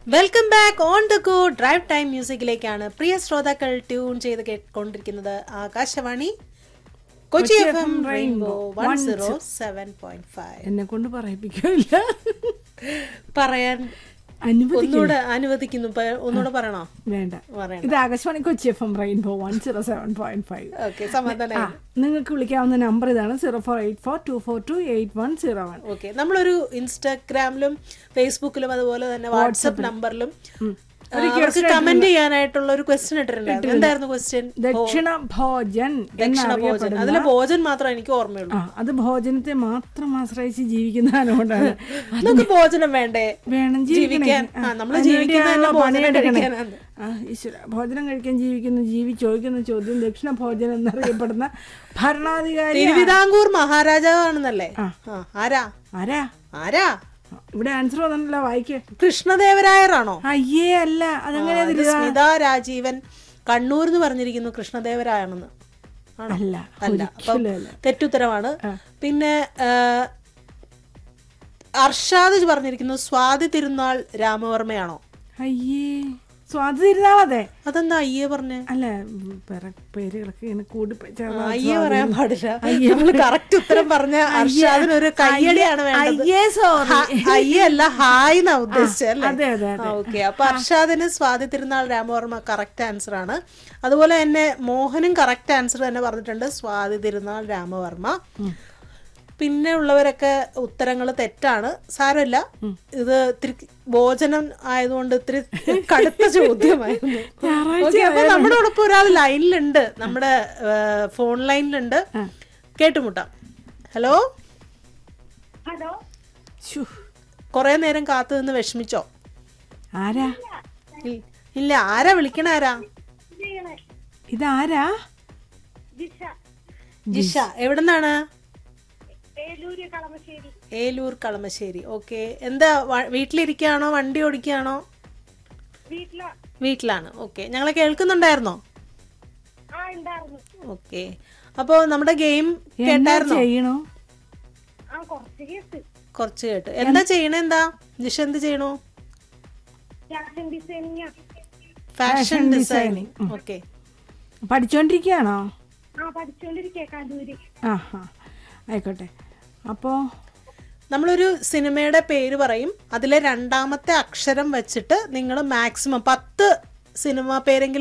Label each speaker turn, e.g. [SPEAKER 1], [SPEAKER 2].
[SPEAKER 1] welcome back on the go drive time മ്യൂസിക്കിലേക്കാണ് പ്രിയ ശ്രോതാക്കൾ ട്യൂൺ ചെയ്ത് കേട്ടുകൊണ്ടിരിക്കുന്നത് Akashvani Kochi F M rainbow one zero seven point five
[SPEAKER 2] എന്നെ കൊണ്ട് പറയിപ്പിക്കില്ല
[SPEAKER 1] പറയാൻ
[SPEAKER 2] അനുമതി
[SPEAKER 1] ഒന്നുകൂടെ അനുവദിക്കുന്നു പ- ഒന്നുകൂടെ പറയണോ
[SPEAKER 2] വേണ്ട
[SPEAKER 1] പറയണ്ട
[SPEAKER 2] ഇത് Akashvani Kochi F M rainbow one zero seven point five
[SPEAKER 1] okay സമാധാനം
[SPEAKER 2] നിങ്ങൾക്ക് വിളിക്കാവുന്ന നമ്പർ ഇതാണ് zero four eight four two four two eight one zero one
[SPEAKER 1] okay നമ്മളൊരു ഇൻസ്റ്റാഗ്രാമിലും ഫേസ്ബുക്കിലും അതുപോലെ തന്നെ വാട്സപ്പ് നമ്പറിലും അവർക്ക് കമന്റ് ചെയ്യാനായിട്ടുള്ള ഒരു ക്വസ്റ്റ്യൻ ഇട്ടിട്ടുണ്ടായിരുന്നു എന്തായിരുന്നു ക്വസ്റ്റ്യൻ
[SPEAKER 2] ദക്ഷിണ ഭോജൻ
[SPEAKER 1] ദക്ഷിണ ഭോജൻ
[SPEAKER 2] എന്നറിയപ്പെടുന്ന
[SPEAKER 1] അതിലെ ഭോജൻ മാത്രം എനിക്ക് ഓർമ്മയുള്ളൂ
[SPEAKER 2] ആ അത് ഭോജനത്തെ മാത്രം ആശ്രയിച്ച് ജീവിക്കുന്നതാണ് കൊണ്ടാണ്
[SPEAKER 1] നമുക്ക് ഭോജനം വേണ്ടേ
[SPEAKER 2] വേണം
[SPEAKER 1] ജീവിക്കാൻ ആ നമ്മൾ ജീവിക്കുന്ന തന്നെ ഭോജനം കഴിക്കാനാണ്
[SPEAKER 2] ആ ഈശ്വര ഭോജനം കഴിക്കാൻ ജീവിക്കുന്നു ജീവി ചോദിക്കുന്ന ചോദ്യം ദക്ഷിണ ഭോജനം എന്നറിയപ്പെടുന്ന ഭരണാധികാരി
[SPEAKER 1] തിരുവിതാംകൂർ മഹാരാജാവാണെന്നല്ലേ ആ, ആരാ
[SPEAKER 2] ആരാ
[SPEAKER 1] ആരാ
[SPEAKER 2] ആ, ഇവിടെ ആൻസർ വന്നിട്ടില്ല വായിക്കേ
[SPEAKER 1] കൃഷ്ണദേവരായറാണോ
[SPEAKER 2] അയ്യേ അല്ല അതങ്ങനെ
[SPEAKER 1] ഇത് സ്മിത രാജീവൻ കണ്ണൂർ എന്ന് പറഞ്ഞിരിക്കുന്നു കൃഷ്ണദേവരായാണെന്ന് ആണോ
[SPEAKER 2] അല്ല
[SPEAKER 1] അല്ല അപ്പം
[SPEAKER 2] ഒരിക്കലും അല്ല
[SPEAKER 1] തെറ്റുത്തരമാണ് പിന്നെ ആ, അർഷാദ് പറഞ്ഞിരിക്കുന്നു സ്വാതി തിരുനാൾ രാമവർമ്മയാണോ
[SPEAKER 2] അയ്യേ സ്വാതി തിരുനാളതെ
[SPEAKER 1] അതെന്താ അയ്യേ പറഞ്ഞേ
[SPEAKER 2] അല്ല ഉം, പിറ- പേരുകളൊക്കെ ഇങ്ങനെ കൂടി പ- ചേർന്ന്
[SPEAKER 1] അയ്യേ പറയാൻ പാടില്ല നമ്മൾ കറക്റ്റ് ഉത്തരം പറഞ്ഞ അർഷാദിന് ഒരു കയ്യടിയാണ് വേണ്ടത്
[SPEAKER 2] അയ്യേ സോറി
[SPEAKER 1] ഹ- അയ്യേ അല്ല ഹായ് എന്നാ ഉദ്ദേശിച്ചല്ലേ
[SPEAKER 2] അതെ അതെ അതെ
[SPEAKER 1] ഓക്കെ അപ്പൊ അർഷാദിന് സ്വാതി തിരുനാൾ രാമവർമ്മ കറക്റ്റ് ആൻസർ ആണ് അതുപോലെ തന്നെ മോഹനും കറക്റ്റ് ആൻസർ തന്നെ പറഞ്ഞിട്ടുണ്ട് സ്വാതി തിരുനാൾ രാമവർമ്മ പിന്നെ ഉള്ളവരൊക്കെ ഉത്തരങ്ങൾ തെറ്റാണ് സാരമില്ല ഇത് ഇത്തിരി ഭോജനം ആയതുകൊണ്ട് ഇത്തിരി കടുത്ത ചോദ്യമായിരുന്നു ഓക്കെ അപ്പൊ നമ്മുടെ ഒപ്പം ഒരാൾ ലൈനിലുണ്ട് നമ്മുടെ ഫോൺ ലൈനിലുണ്ട് കേട്ടുമുട്ടാം ഹലോ
[SPEAKER 3] ഹലോ
[SPEAKER 2] ശ്ശോ,
[SPEAKER 1] കുറെ നേരം കാത്തു നിന്ന് വിഷമിച്ചോ
[SPEAKER 2] ആരാ
[SPEAKER 1] ഇ- ഇല്ല ആരാ വിളിക്കണ ആരാ
[SPEAKER 3] ഇതാണ്
[SPEAKER 2] ഇതാരാ
[SPEAKER 3] ജിഷ
[SPEAKER 1] ജിഷ എവിടെന്നാണ്
[SPEAKER 3] ഏലൂര് കളമശ്ശേരി
[SPEAKER 1] ഏലൂർ കളമശ്ശേരി ഓക്കെ എന്താ വ- വീട്ടിലിരിക്കുകയാണോ വണ്ടി ഓടിക്കുകയാണോ
[SPEAKER 3] വീട്ടില്
[SPEAKER 1] വീട്ടിലാണ് ഓക്കെ ഞങ്ങളെ കേൾക്കുന്നുണ്ടായിരുന്നോ
[SPEAKER 3] ആ ഉണ്ടായിരുന്നു
[SPEAKER 1] ഓക്കെ അപ്പോൾ നമ്മുടെ ഗെയിം
[SPEAKER 2] എന്താ
[SPEAKER 1] കേട്ടായിരുന്നോ
[SPEAKER 2] ചെയ്യണോ
[SPEAKER 3] ആ കുറച്ച് കേസ്
[SPEAKER 1] കുറച്ച് കേട്ട് എന്താ ചെയ്യണേ എന്താ ജിഷ എന്ത് ചെയ്യണു
[SPEAKER 3] fashion designing
[SPEAKER 1] fashion designing okay
[SPEAKER 2] പഠിച്ചോണ്ടിരിക്കുകയാണോ
[SPEAKER 3] ആ പഠിച്ചോണ്ടിരിക്കേ കലൂര്
[SPEAKER 2] ആ ആ ആയിക്കോട്ടെ അപ്പോ
[SPEAKER 1] നമ്മളൊരു സിനിമയുടെ പേര് പറയും അതിലെ രണ്ടാമത്തെ അക്ഷരം വെച്ചിട്ട് നിങ്ങൾ മാക്സിമം പത്ത് സിനിമ പേരെങ്കിലും